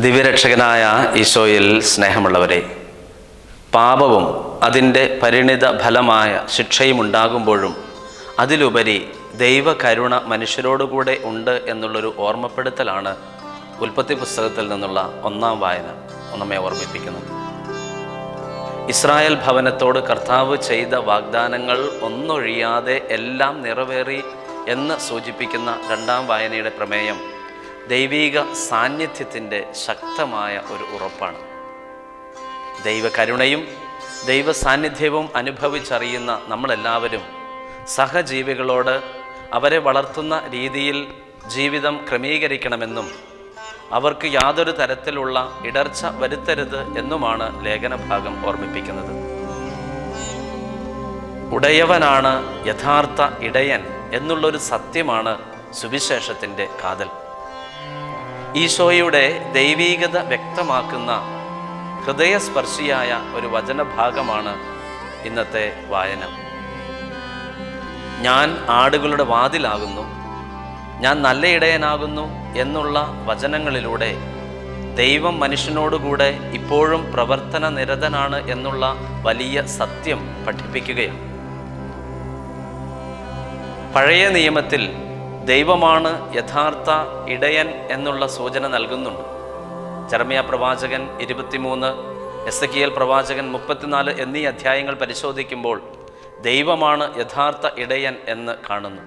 ദിവ്യരക്ഷകനായ ഈശോയിൽ സ്നേഹമുള്ളവരെ പാപവും അതിൻ്റെ പരിണിത ഫലമായ ശിക്ഷയും ഉണ്ടാകുമ്പോഴും അതിലുപരി ദൈവകരുണ മനുഷ്യരോടുകൂടെ ഉണ്ട് എന്നുള്ളൊരു ഓർമ്മപ്പെടുത്തലാണ് ഉൽപ്പത്തി പുസ്തകത്തിൽ നിന്നുള്ള ഒന്നാം വായന നമ്മെ ഓർമ്മിപ്പിക്കുന്നത് ഇസ്രായേൽ ഭവനത്തോട് കർത്താവ് ചെയ്ത വാഗ്ദാനങ്ങൾ ഒന്നൊഴിയാതെ എല്ലാം നിറവേറി എന്ന് സൂചിപ്പിക്കുന്ന രണ്ടാം വായനയുടെ പ്രമേയം ദൈവീക സാന്നിധ്യത്തിൻ്റെ ശക്തമായ ഒരു ഉറപ്പാണ് ദൈവകരുണയും ദൈവ സാന്നിധ്യവും അനുഭവിച്ചറിയുന്ന നമ്മളെല്ലാവരും സഹജീവികളോട് അവരെ വളർത്തുന്ന രീതിയിൽ ജീവിതം ക്രമീകരിക്കണമെന്നും അവർക്ക് യാതൊരു തരത്തിലുള്ള ഇടർച്ച വരുത്തരുത് എന്നുമാണ് ലേഖനഭാഗം ഓർമ്മിപ്പിക്കുന്നത് ഉടയവനാണ് യഥാർത്ഥ ഇടയൻ എന്നുള്ളൊരു സത്യമാണ് സുവിശേഷത്തിൻ്റെ കാതൽ ഈശോയുടെ ദൈവീകത വ്യക്തമാക്കുന്ന ഹൃദയസ്പർശിയായ ഒരു വചനഭാഗമാണ് ഇന്നത്തെ വായന ഞാൻ ആടുകളുടെ വാതിലാകുന്നു ഞാൻ നല്ല ഇടയനാകുന്നു എന്നുള്ള വചനങ്ങളിലൂടെ ദൈവം മനുഷ്യനോടുകൂടെ ഇപ്പോഴും പ്രവർത്തന നിരതനാണ് എന്നുള്ള വലിയ സത്യം പഠിപ്പിക്കുകയാണ് പഴയ നിയമത്തിൽ ദൈവമാണ് യഥാർത്ഥ ഇടയൻ എന്നുള്ള സൂചന നൽകുന്നുണ്ട് ചർമ്മിയ പ്രവാചകൻ ഇരുപത്തിമൂന്ന് എസ് കി എൽ പ്രവാചകൻ മുപ്പത്തിനാല് എന്നീ അധ്യായങ്ങൾ പരിശോധിക്കുമ്പോൾ ദൈവമാണ് യഥാർത്ഥ ഇടയൻ എന്ന് കാണുന്നു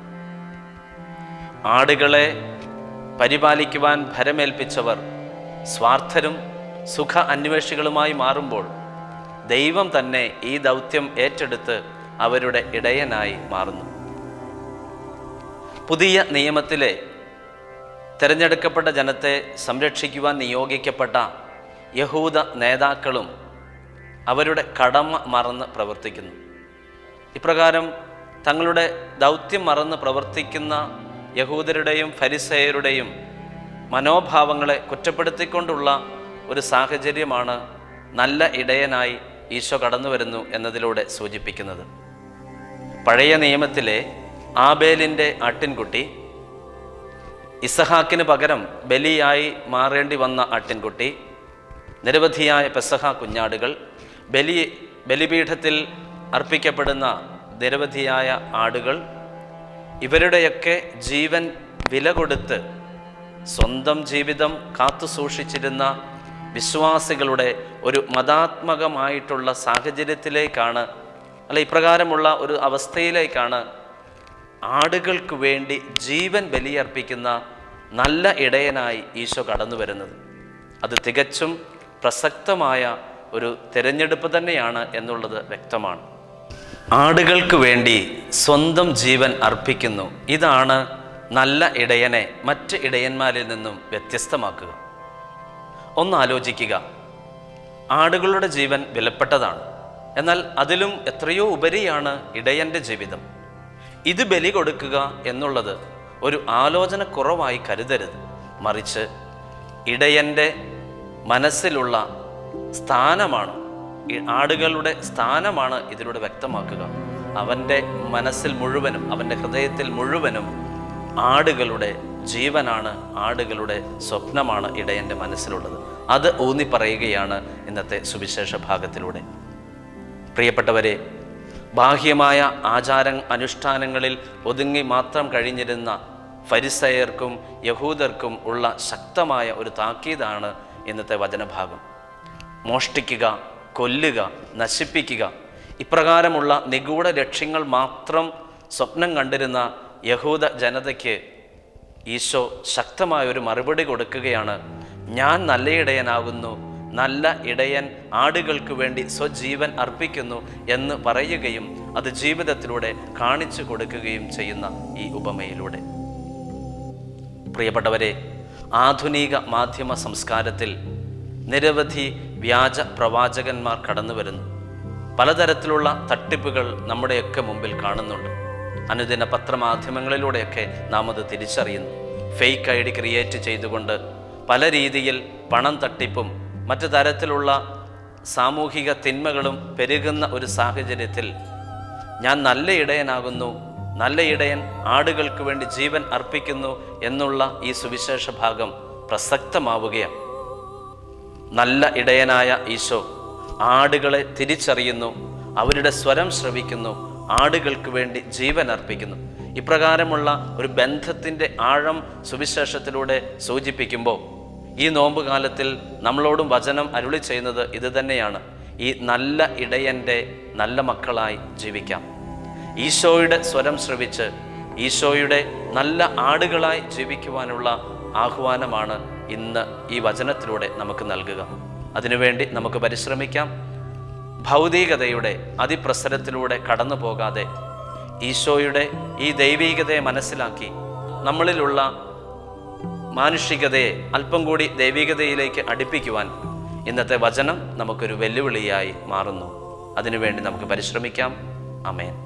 ആടുകളെ പരിപാലിക്കുവാൻ ഭരമേൽപ്പിച്ചവർ സ്വാർത്ഥരും സുഖ അന്വേഷികളുമായി മാറുമ്പോൾ ദൈവം തന്നെ ഈ ദൗത്യം ഏറ്റെടുത്ത് അവരുടെ ഇടയനായി മാറുന്നു പുതിയ നിയമത്തിലെ തിരഞ്ഞെടുക്കപ്പെട്ട ജനത്തെ സംരക്ഷിക്കുവാൻ നിയോഗിക്കപ്പെട്ട യഹൂദ നേതാക്കളും അവരുടെ കടമ മറന്ന് പ്രവർത്തിക്കുന്നു ഇപ്രകാരം തങ്ങളുടെ ദൗത്യം മറന്ന് പ്രവർത്തിക്കുന്ന യഹൂദരുടെയും ഫരിസയരുടെയും മനോഭാവങ്ങളെ കുറ്റപ്പെടുത്തിക്കൊണ്ടുള്ള ഒരു സാഹചര്യമാണ് നല്ല ഇടയനായി ഈശോ കടന്നു വരുന്നു എന്നതിലൂടെ സൂചിപ്പിക്കുന്നത് പഴയ നിയമത്തിലെ ആബേലിൻ്റെ ആട്ടിൻകുട്ടി ഇസഹാക്കിന് പകരം ബലിയായി മാറേണ്ടി വന്ന ആട്ടിൻകുട്ടി നിരവധിയായ പെസഹ കുഞ്ഞാടുകൾ ബലി ബലിപീഠത്തിൽ അർപ്പിക്കപ്പെടുന്ന നിരവധിയായ ആടുകൾ ഇവരുടെയൊക്കെ ജീവൻ വില കൊടുത്ത് സ്വന്തം ജീവിതം കാത്തു സൂക്ഷിച്ചിരുന്ന വിശ്വാസികളുടെ ഒരു മതാത്മകമായിട്ടുള്ള സാഹചര്യത്തിലേക്കാണ് അല്ല ഇപ്രകാരമുള്ള ഒരു അവസ്ഥയിലേക്കാണ് ആടുകൾക്ക് വേണ്ടി ജീവൻ ബലിയർപ്പിക്കുന്ന നല്ല ഇടയനായി ഈശോ കടന്നു വരുന്നത് അത് തികച്ചും പ്രസക്തമായ ഒരു തിരഞ്ഞെടുപ്പ് തന്നെയാണ് എന്നുള്ളത് വ്യക്തമാണ് ആടുകൾക്ക് വേണ്ടി സ്വന്തം ജീവൻ അർപ്പിക്കുന്നു ഇതാണ് നല്ല ഇടയനെ മറ്റ് ഇടയന്മാരിൽ നിന്നും വ്യത്യസ്തമാക്കുക ഒന്ന് ആലോചിക്കുക ആടുകളുടെ ജീവൻ വിലപ്പെട്ടതാണ് എന്നാൽ അതിലും എത്രയോ ഉപരിയാണ് ഇടയൻ്റെ ജീവിതം ഇത് ബലി കൊടുക്കുക എന്നുള്ളത് ഒരു ആലോചന കുറവായി കരുതരുത് മറിച്ച് ഇടയൻ്റെ മനസ്സിലുള്ള സ്ഥാനമാണ് ഈ ആടുകളുടെ സ്ഥാനമാണ് ഇതിലൂടെ വ്യക്തമാക്കുക അവൻ്റെ മനസ്സിൽ മുഴുവനും അവൻ്റെ ഹൃദയത്തിൽ മുഴുവനും ആടുകളുടെ ജീവനാണ് ആടുകളുടെ സ്വപ്നമാണ് ഇടയൻ്റെ മനസ്സിലുള്ളത് അത് ഊന്നി പറയുകയാണ് ഇന്നത്തെ സുവിശേഷ ഭാഗത്തിലൂടെ പ്രിയപ്പെട്ടവരെ ബാഹ്യമായ ആചാര അനുഷ്ഠാനങ്ങളിൽ ഒതുങ്ങി മാത്രം കഴിഞ്ഞിരുന്ന ഫരിസയർക്കും യഹൂദർക്കും ഉള്ള ശക്തമായ ഒരു താക്കീതാണ് ഇന്നത്തെ വചനഭാഗം മോഷ്ടിക്കുക കൊല്ലുക നശിപ്പിക്കുക ഇപ്രകാരമുള്ള നിഗൂഢ ലക്ഷ്യങ്ങൾ മാത്രം സ്വപ്നം കണ്ടിരുന്ന യഹൂദ ജനതയ്ക്ക് ഈശോ ശക്തമായ ഒരു മറുപടി കൊടുക്കുകയാണ് ഞാൻ നല്ല ഇടയനാകുന്നു നല്ല ഇടയൻ ആടുകൾക്ക് വേണ്ടി സ്വജീവൻ അർപ്പിക്കുന്നു എന്ന് പറയുകയും അത് ജീവിതത്തിലൂടെ കാണിച്ചു കൊടുക്കുകയും ചെയ്യുന്ന ഈ ഉപമയിലൂടെ പ്രിയപ്പെട്ടവരെ ആധുനിക മാധ്യമ സംസ്കാരത്തിൽ നിരവധി വ്യാജ പ്രവാചകന്മാർ കടന്നു വരുന്നു പലതരത്തിലുള്ള തട്ടിപ്പുകൾ നമ്മുടെയൊക്കെ മുമ്പിൽ കാണുന്നുണ്ട് അനുദിന പത്രമാധ്യമങ്ങളിലൂടെയൊക്കെ നാം അത് തിരിച്ചറിയുന്നു ഫേക്ക് ഐ ഡി ക്രിയേറ്റ് ചെയ്തുകൊണ്ട് പല രീതിയിൽ പണം തട്ടിപ്പും മറ്റു തരത്തിലുള്ള സാമൂഹിക തിന്മകളും പെരുകുന്ന ഒരു സാഹചര്യത്തിൽ ഞാൻ നല്ല ഇടയനാകുന്നു നല്ല ഇടയൻ ആടുകൾക്ക് വേണ്ടി ജീവൻ അർപ്പിക്കുന്നു എന്നുള്ള ഈ സുവിശേഷ ഭാഗം പ്രസക്തമാവുകയാണ് നല്ല ഇടയനായ ഈശോ ആടുകളെ തിരിച്ചറിയുന്നു അവരുടെ സ്വരം ശ്രവിക്കുന്നു ആടുകൾക്ക് വേണ്ടി ജീവൻ അർപ്പിക്കുന്നു ഇപ്രകാരമുള്ള ഒരു ബന്ധത്തിൻ്റെ ആഴം സുവിശേഷത്തിലൂടെ സൂചിപ്പിക്കുമ്പോൾ ഈ നോമ്പ് കാലത്തിൽ നമ്മളോടും വചനം അരുളി ചെയ്യുന്നത് ഇത് തന്നെയാണ് ഈ നല്ല ഇടയൻ്റെ നല്ല മക്കളായി ജീവിക്കാം ഈശോയുടെ സ്വരം ശ്രവിച്ച് ഈശോയുടെ നല്ല ആടുകളായി ജീവിക്കുവാനുള്ള ആഹ്വാനമാണ് ഇന്ന് ഈ വചനത്തിലൂടെ നമുക്ക് നൽകുക അതിനുവേണ്ടി നമുക്ക് പരിശ്രമിക്കാം ഭൗതികതയുടെ അതിപ്രസരത്തിലൂടെ കടന്നു പോകാതെ ഈശോയുടെ ഈ ദൈവീകതയെ മനസ്സിലാക്കി നമ്മളിലുള്ള മാനുഷികതയെ അല്പം കൂടി ദൈവികതയിലേക്ക് അടുപ്പിക്കുവാൻ ഇന്നത്തെ വചനം നമുക്കൊരു വെല്ലുവിളിയായി മാറുന്നു അതിനുവേണ്ടി നമുക്ക് പരിശ്രമിക്കാം അമേൻ